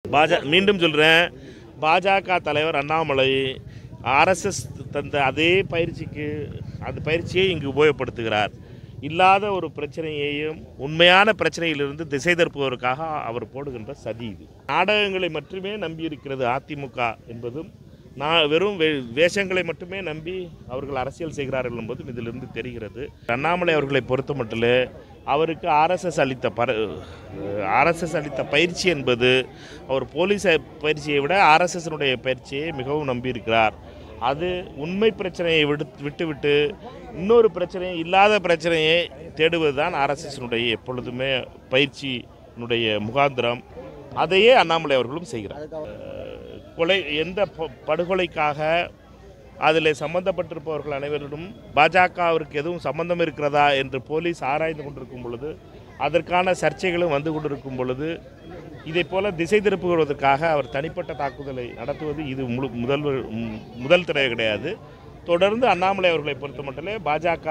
பாஜ மீண்டும் சொல்கிறேன் பாஜக தலைவர் அண்ணாமலை ஆர்எஸ்எஸ் தந்த அதே பயிற்சிக்கு அந்த பயிற்சியை இங்கு உபயோகப்படுத்துகிறார் இல்லாத ஒரு பிரச்சனையையும் உண்மையான பிரச்சனையிலிருந்து திசை திருப்புவதற்காக அவர் போடுகின்ற சதி இது நாடகங்களை மட்டுமே நம்பியிருக்கிறது அதிமுக என்பதும் நான் வெறும் வே வேஷங்களை மட்டுமே நம்பி அவர்கள் அரசியல் செய்கிறார்கள் என்பதும் இதிலிருந்து தெரிகிறது அண்ணாமலை அவர்களை பொறுத்த மட்டும் அவருக்கு ஆர்எஸ்எஸ் அளித்த பர ஆர்எஸ்எஸ் அளித்த பயிற்சி என்பது அவர் போலீஸ் பயிற்சியை விட ஆர்எஸ்எஸ்னுடைய பயிற்சியை மிகவும் நம்பியிருக்கிறார் அது உண்மை பிரச்சனையை விடு விட்டுவிட்டு இன்னொரு பிரச்சனை இல்லாத பிரச்சனையை தேடுவது தான் ஆர்எஸ்எஸ்னுடைய எப்பொழுதுமே பயிற்சியினுடைய முகாந்திரம் அதையே அண்ணாமலை அவர்களும் செய்கிறார் கொலை எந்த ப- படுகொலைக்காக அதில் சம்பந்தப்பட்டிருப்பவர்கள் அனைவரிடம் பாஜகவிற்கு எதுவும் சம்பந்தம் இருக்கிறதா என்று போலீஸ் ஆராய்ந்து கொண்டிருக்கும் பொழுது அதற்கான சர்ச்சைகளும் வந்து கொண்டிருக்கும் பொழுது இதை போல திசை திருப்புவதற்காக அவர் தனிப்பட்ட தாக்குதலை நடத்துவது இது முழு முதல் ம், முதல் தடவை கிடையாது தொடர்ந்து அண்ணாமலை அவர்களை பொறுத்த மட்டுமே பாஜக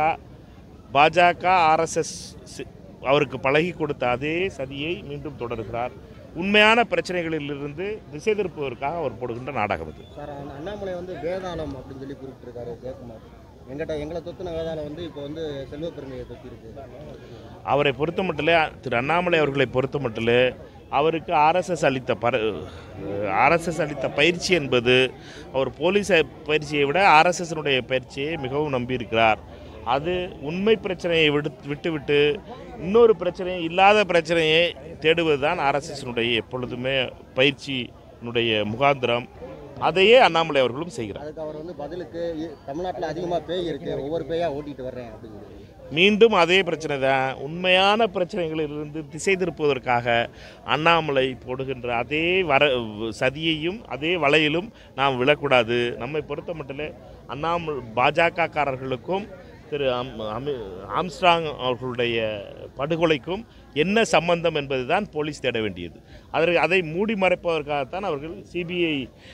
பாஜக ஆர்எஸ்எஸ் அவருக்கு பழகி கொடுத்த அதே சதியை மீண்டும் தொடர்கிறார் உண்மையான பிரச்சனைகளிலிருந்து திசை திருப்புவதற்காக அவர் போடுகின்ற நாடகம் இது சார் அந்த அண்ணாமலை வந்து வேதாளம் அப்படின்னு சொல்லி குறிப்பிட்டிருக்காரு ஜெயக்குமார் எங்கிட்ட எங்களை தொத்துன வேதாளம் வந்து இப்போ வந்து செல்வப்பெருமையை தொத்தி இருக்கு அவரை பொறுத்த மட்டிலே திரு அண்ணாமலை அவர்களை பொறுத்த மட்டிலே அவருக்கு ஆர்எஸ்எஸ் அளித்த பர ஆர்எஸ்எஸ் அளித்த பயிற்சி என்பது அவர் போலீஸ் பயிற்சியை விட ஆர்எஸ்எஸ்னுடைய பயிற்சியை மிகவும் நம்பியிருக்கிறார் அது உண்மை பிரச்சனையை விடு விட்டுவிட்டு இன்னொரு பிரச்சனை இல்லாத பிரச்சனையை தேடுவது தான் ஆர்எஸ்எஸ்னுடைய எப்பொழுதுமே பயிற்சியினுடைய முகாந்திரம் அதையே அண்ணாமலை அவர்களும் செய்கிறார் அதுக்கு அவர் வந்து பதிலுக்கு இ- தமிழ்நாட்டில் அதிகமாக பேய் இருக்கு ஒவ்வொரு பேயா ஓட்டிட்டு வர்றேன் அப்படிங்கிறது மீண்டும் அதே பிரச்சனை தான் உண்மையான பிரச்சனைகளிலிருந்து திசை திருப்புவதற்காக அண்ணாமலை போடுகின்ற அதே வர சதியையும் அதே வலையிலும் நாம் விழக்கூடாது நம்மை பொறுத்த மட்டும் அண்ணாமலை பாஜகக்காரர்களுக்கும் திரு அம் அமி ஆம்ஸ்ட்ராங் அவர்களுடைய படுகொலைக்கும் என்ன சம்பந்தம் என்பதுதான் போலீஸ் தேட வேண்டியது அதற்கு அதை மூடி மறைப்பதற்காகத்தான் அவர்கள் சிபிஐ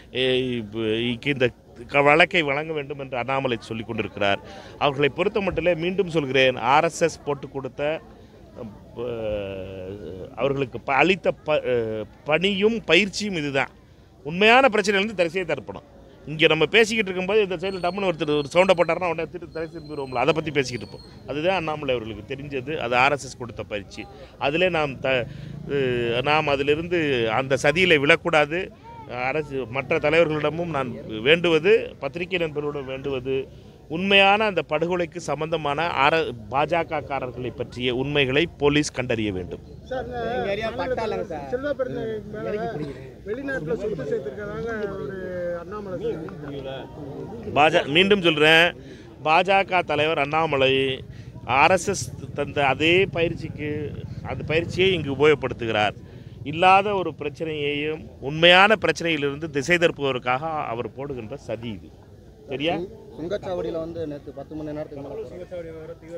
இந்த க- வழக்கை வழங்க வேண்டும் என்று அண்ணாமலை சொல்லிக் கொண்டிருக்கிறார் அவர்களை பொறுத்த மட்டிலே மீண்டும் சொல்கிறேன் ஆர்எஸ்எஸ் போட்டு கொடுத்த அஹ், அவர்களுக்கு ப- அளித்த ப அஹ், பணியும் பயிற்சியும் இதுதான் உண்மையான பிரச்சனையிலேருந்து தரிசையை தரப்படும் இங்கே நம்ம பேசிக்கிட்டு இருக்கும்போது இந்த சைடில் டம்னு ஒருத்தர் ஒரு சவுண்டை போட்டாருன்னா உடனே திரு தலை திரும்பிடுவோம்ல அதை பற்றி பேசிக்கிட்டு இருப்போம் அதுதான் அண்ணாமலை அவர்களுக்கு தெரிஞ்சது அது ஆர்எஸ்எஸ் கொடுத்த பயிற்சி அதிலே நாம் த அஹ், நாம் அதிலிருந்து அந்த சதியில் விழக்கூடாது அரசு மற்ற தலைவர்களிடமும் நான் வேண்டுவது பத்திரிகை நண்பர்களிடம் வேண்டுவது உண்மையான அந்த படுகொலைக்கு சம்பந்தமான ஆர பாஜகக்காரர்களை பற்றிய உண்மைகளை போலீஸ் கண்டறிய வேண்டும் சார் இந்த செல்வ பெருந்தகை மேல வெளிநாட்டுல சொத்து சேர்த்திருக்கதாங்க ஒரு அண்ணாமலை சொல்லியிருக்காரு. பாஜ மீண்டும் சொல்கிறேன் பாஜக தலைவர் அண்ணாமலை ஆர்எஸ்எஸ் தந்த அதே பயிற்சிக்கு அந்த பயிற்சியை இங்கு உபயோகப்படுத்துகிறார் இல்லாத ஒரு பிரச்சனையையும் உண்மையான பிரச்சனையிலிருந்து திசை திருப்புவதற்காக அவர் போடுகின்ற சதி இது சரியா சுங்கச்சாவடியில் வந்து நேற்று பத்து மணி நேரத்துக்கு மேலே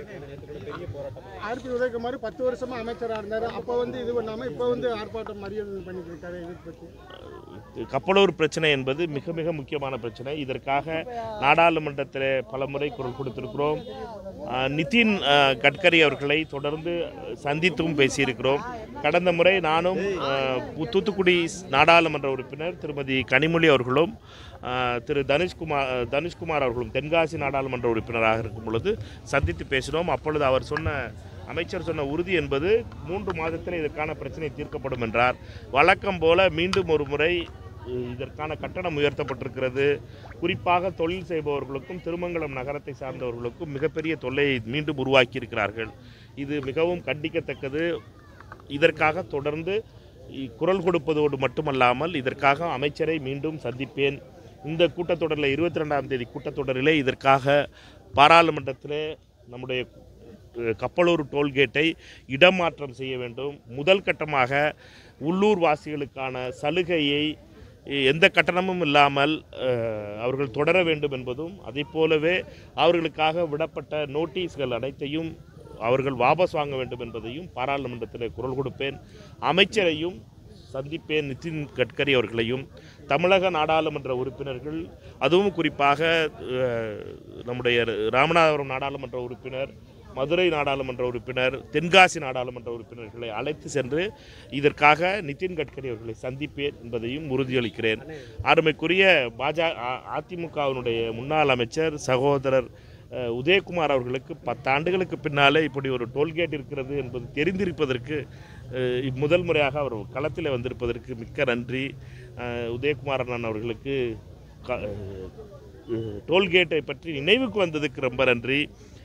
ஆர்பி உதயகுமார் பத்து வருஷமா அமைச்சரா இருந்தாரு அப்ப வந்து இது பண்ணாம இப்ப வந்து ஆர்ப்பாட்டம் மறியல் பண்ணிட்டு இருக்காரு இதை பத்தி கப்பலூர் பிரச்சனை என்பது மிக மிக முக்கியமான பிரச்சனை இதற்காக நாடாளுமன்றத்தில் பல முறை குரல் கொடுத்திருக்கிறோம் ஆஹ், நிதின் ஆஹ், கட்கரி அவர்களை தொடர்ந்து சந்தித்தும் பேசியிருக்கிறோம் கடந்த முறை நானும் ஆஹ், தூத்துக்குடி நாடாளுமன்ற உறுப்பினர் திருமதி கனிமொழி அவர்களும் ஆஹ், திரு தனுஷ்குமார் தனுஷ்குமார் அவர்களும் தென்காசி நாடாளுமன்ற உறுப்பினராக இருக்கும் பொழுது சந்தித்து பேசினோம் அப்பொழுது அவர் சொன்ன அமைச்சர் சொன்ன உறுதி என்பது மூன்று மாதத்தில் இதற்கான பிரச்சனை தீர்க்கப்படும் என்றார் வழக்கம் போல மீண்டும் ஒரு முறை அஹ், இதற்கான கட்டணம் உயர்த்தப்பட்டிருக்கிறது குறிப்பாக தொழில் செய்பவர்களுக்கும் திருமங்கலம் நகரத்தை சார்ந்தவர்களுக்கும் மிகப்பெரிய தொல்லையை மீண்டும் உருவாக்கி இருக்கிறார்கள் இது மிகவும் கண்டிக்கத்தக்கது இதற்காக தொடர்ந்து இ- குரல் கொடுப்பதோடு மட்டுமல்லாமல் இதற்காக அமைச்சரை மீண்டும் சந்திப்பேன் இந்த கூட்டத்தொடரில் இருபத்தி ரெண்டாம் தேதி கூட்டத்தொடரிலே இதற்காக பாராளுமன்றத்திலே நம்முடைய அஹ், கப்பலூர் டோல்கேட்டை இடமாற்றம் செய்ய வேண்டும் முதல் கட்டமாக உள்ளூர் வாசிகளுக்கான சலுகையை எந்த கட்டணமும் இல்லாமல் அஹ், அவர்கள் தொடர வேண்டும் என்பதும் அதைப் போலவே அவர்களுக்காக விடப்பட்ட நோட்டீஸ்கள் அனைத்தையும் அவர்கள் வாபஸ் வாங்க வேண்டும் என்பதையும் பாராளுமன்றத்தில் குரல் கொடுப்பேன் அமைச்சரையும் சந்திப்பேன் நிதின் கட்கரி அவர்களையும் தமிழக நாடாளுமன்ற உறுப்பினர்கள் அதுவும் குறிப்பாக அஹ், நம்முடைய ராமநாதபுரம் நாடாளுமன்ற உறுப்பினர் மதுரை நாடாளுமன்ற உறுப்பினர் தென்காசி நாடாளுமன்ற உறுப்பினர்களை அழைத்து சென்று இதற்காக நிதின் கட்கரி அவர்களை சந்திப்பேன் என்பதையும் உறுதியளிக்கிறேன் அருமைக்குரிய பாஜக அதிமுகவினுடைய முன்னாள் அமைச்சர் சகோதரர் அஹ், உதயகுமார் அவர்களுக்கு பத்தாண்டுகளுக்கு பின்னாலே இப்படி ஒரு டோல்கேட் இருக்கிறது என்பது தெரிந்திருப்பதற்கு அஹ், இப் முதல் முறையாக அவர் களத்தில் வந்திருப்பதற்கு மிக்க நன்றி அஹ், உதயகுமார் அண்ணன் அவர்களுக்கு க- அஹ், டோல்கேட்டை பற்றி நினைவுக்கு வந்ததுக்கு ரொம்ப நன்றி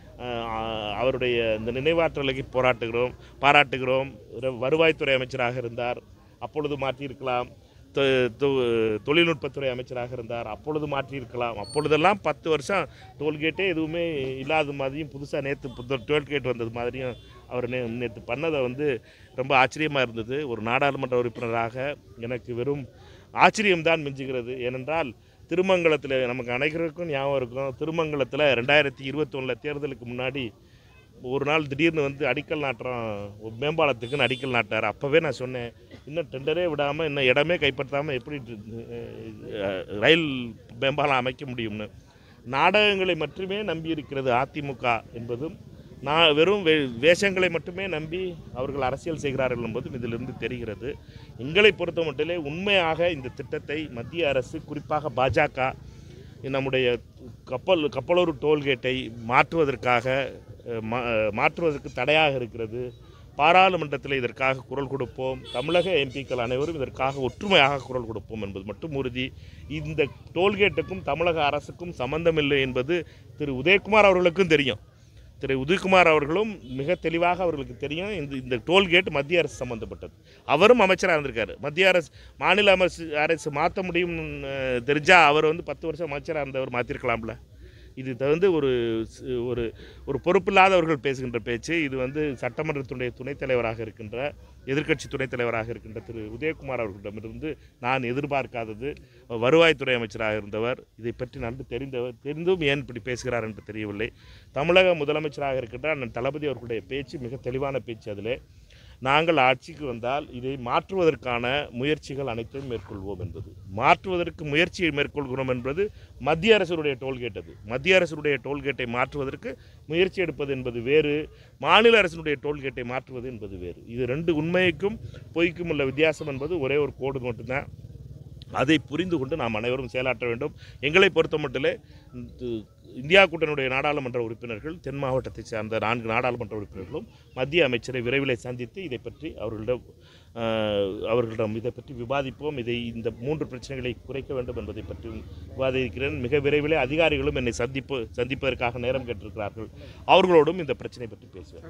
அஹ், அவருடைய இந்த நினைவாற்றலுக்கு போராட்டுகிறோம் பாராட்டுகிறோம் ர- வருவாய்த்துறை அமைச்சராக இருந்தார் அப்பொழுது மாற்றியிருக்கலாம் தொ- தொ- தொழில்நுட்பத்துறை அமைச்சராக இருந்தார் அப்பொழுது மாற்றியிருக்கலாம் அப்பொழுதெல்லாம் பத்து வருஷம் டோல்கேட்டே எதுவுமே இல்லாத மாதிரியும் புதுசாக நேற்று புது டோல்கேட் வந்தது மாதிரியும் அவர் நே நேற்று பண்ணதை வந்து ரொம்ப ஆச்சரியமாக இருந்தது ஒரு நாடாளுமன்ற உறுப்பினராக எனக்கு வெறும் ஆச்சரியம்தான் மிஞ்சுகிறது ஏனென்றால் திருமங்கலத்தில் நமக்கு அனைவருக்கும் ஞாபகம் இருக்கும் திருமங்கலத்தில் ரெண்டாயிரத்தி இருபத்தொன்னில் தேர்தலுக்கு முன்னாடி ஒரு நாள் திடீர்னு வந்து அடிக்கல் நாட்டுறோம் மேம்பாலத்துக்குன்னு அடிக்கல் நாட்டார் அப்போவே நான் சொன்னேன் இன்னும் டெண்டரே விடாமல் இன்னும் இடமே கைப்பற்றாமல் எப்படி அஹ், ரயில் மேம்பாலம் அமைக்க முடியும்னு நாடகங்களை மட்டுமே நம்பி இருக்கிறது அதிமுக என்பதும் நான் வெறும் வே வேஷங்களை மட்டுமே நம்பி அவர்கள் அரசியல் செய்கிறார்கள் என்பதும் இதிலிருந்து தெரிகிறது எங்களை பொறுத்த மட்டிலே உண்மையாக இந்த திட்டத்தை மத்திய அரசு குறிப்பாக பாஜக நம்முடைய கப்பல் கப்பலூர் டோல்கேட்டை மாற்றுவதற்காக அஹ், மா- மாற்றுவதற்கு தடையாக இருக்கிறது பாராளுமன்றத்தில் இதற்காக குரல் கொடுப்போம் தமிழக எம்பிக்கள் அனைவரும் இதற்காக ஒற்றுமையாக குரல் கொடுப்போம் என்பது மட்டும் உறுதி இந்த டோல்கேட்டுக்கும் தமிழக அரசுக்கும் சம்பந்தமில்லை என்பது திரு உதயகுமார் அவர்களுக்கும் தெரியும் திரு உதயகுமார் அவர்களும் மிக தெளிவாக அவர்களுக்கு தெரியும் இந்த இந்த டோல்கேட் மத்திய அரசு சம்மந்தப்பட்டது அவரும் அமைச்சராக இருந்திருக்காரு மத்திய அரசு மாநில அரசு அரசு மாற்ற முடியும்னு அஹ், தெரிஞ்சா அவர் வந்து பத்து வருஷம் அமைச்சராக இருந்தவர் மாற்றிருக்கலாம்ல இது வந்து ஒரு ஸ்- ஒரு ஒரு பொறுப்பில்லாதவர்கள் பேசுகின்ற பேச்சு இது வந்து சட்டமன்றத்துடைய துணைத் தலைவராக இருக்கின்ற எதிர்க்கட்சி துணைத் தலைவராக இருக்கின்ற திரு உதயகுமார் அவர்களிடமிருந்து நான் எதிர்பார்க்காதது வருவாய்த்துறை அமைச்சராக இருந்தவர் இதை பற்றி நன்கு தெரிந்தவர் தெரிந்தும் ஏன் இப்படி பேசுகிறார் என்று தெரியவில்லை தமிழக முதலமைச்சராக இருக்கின்ற அண்ணன் தளபதி அவர்களுடைய பேச்சு மிக தெளிவான பேச்சு அதிலே நாங்கள் ஆட்சிக்கு வந்தால் இதை மாற்றுவதற்கான முயற்சிகள் அனைத்தையும் மேற்கொள்வோம் என்பது மாற்றுவதற்கு முயற்சியை மேற்கொள்கிறோம் என்பது மத்திய அரசுடைய டோல்கேட் அது மத்திய அரசுடைய டோல்கேட்டை மாற்றுவதற்கு முயற்சி எடுப்பது என்பது வேறு மாநில அரசினுடைய டோல்கேட்டை மாற்றுவது என்பது வேறு இது ரெண்டு உண்மைக்கும் பொய்க்கும் உள்ள வித்தியாசம் என்பது ஒரே ஒரு கோடு மட்டும்தான் அதை புரிந்து கொண்டு நாம் அனைவரும் செயலாற்ற வேண்டும் எங்களை பொறுத்த மட்டிலே இந்த இந்தியா கூட்டணியுடைய நாடாளுமன்ற உறுப்பினர்கள் தென் மாவட்டத்தை சார்ந்த நான்கு நாடாளுமன்ற உறுப்பினர்களும் மத்திய அமைச்சரை விரைவில் சந்தித்து இதை பற்றி அவர்களிடம் ஆஹ், அவர்களிடம் இதை பற்றி விவாதிப்போம் இதை இந்த மூன்று பிரச்சனைகளை குறைக்க வேண்டும் என்பதை பற்றி விவாதிக்கிறேன் மிக விரைவிலே அதிகாரிகளும் என்னை சந்திப்பு சந்திப்பதற்காக நேரம் கேட்டிருக்கிறார்கள் அவர்களோடும் இந்த பிரச்சனை பற்றி பேசுவேன்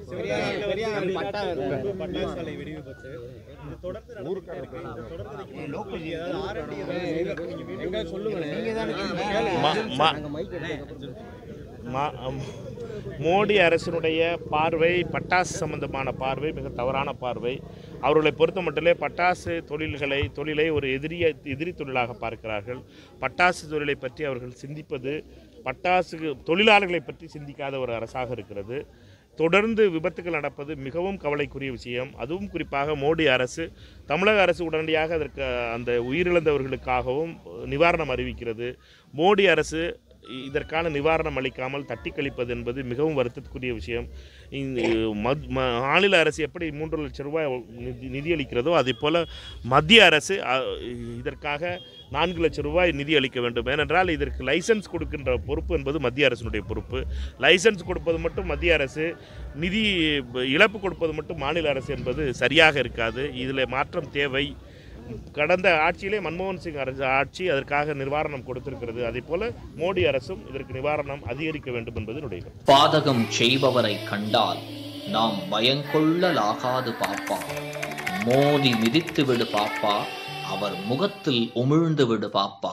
பட்டாசாலை வெடிவு பட்டு இது தொடர்ந்து நடந்துட்டே இருக்கு. இது தொடர்ந்து ஏதாவது R&D ஏதாவது எங்க சொல்லுங்களேன் மா- மா- நாங்கள் மைக் எடுத்ததுக்கப்புறம் மா- அம், மோடி அரசினுடைய பார்வை பட்டாசு சம்பந்தமான பார்வை மிக தவறான பார்வை அவர்களை பொறுத்த மட்டிலே பட்டாசு தொழில்களை தொழிலை ஒரு எதிரிய எதிரி தொழிலாக பார்க்கிறார்கள் பட்டாசு தொழிலை பற்றி அவர்கள் சிந்திப்பது பட்டாசு தொழிலாளர்களை பற்றி சிந்திக்காத ஒரு அரசாக இருக்கிறது தொடர்ந்து விபத்துகள் நடப்பது மிகவும் கவலைக்குரிய விஷயம் அதுவும் குறிப்பாக மோடி அரசு தமிழக அரசு உடனடியாக அதற்கு அந்த உயிரிழந்தவர்களுக்காகவும் நிவாரணம் அறிவிக்கிறது மோடி அரசு இ- இதற்கான நிவாரணம் அளிக்காமல் தட்டி கழிப்பது என்பது மிகவும் வருத்தத்துக்குரிய விஷயம் இந்த மத்- ம- மாநில அரசு எப்படி மூன்று லட்சம் ரூபாய் நிதி நிதியளிக்கிறதோ அதே போல் மத்திய அரசு அ, இதற்காக நான்கு லட்சம் ரூபாய் நிதி அளிக்க வேண்டும் ஏனென்றால் இதற்கு லைசன்ஸ் கொடுக்கின்ற பொறுப்பு என்பது மத்திய அரசினுடைய பொறுப்பு லைசன்ஸ் கொடுப்பது மட்டும் மத்திய அரசு நிதி இழப்பு கொடுப்பது மட்டும் மாநில அரசு என்பது சரியாக இருக்காது இதில் மாற்றம் தேவை கடந்த ஆட்சியிலே மன்மோகன் சிங் அரசு ஆட்சி அதற்காக நிவாரணம் கொடுத்திருக்கிறது அதே போல மோடி அரசும் இதற்கு நிவாரணம் அதிகரிக்க வேண்டும் என்பது என்னுடைய கருத்து. பாதகம் செய்பவரை கண்டால் நாம் பயங்கொள்ளலாகாது பாப்பா மோதி மிதித்து விடு பாப்பா அவர் முகத்தில் உமிழ்ந்து விடு பாப்பா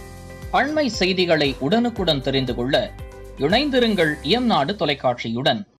அண்மை செய்திகளை உடனுக்குடன் தெரிந்து கொள்ள இணைந்திருங்கள் இயம்நாடு தொலைக்காட்சியுடன்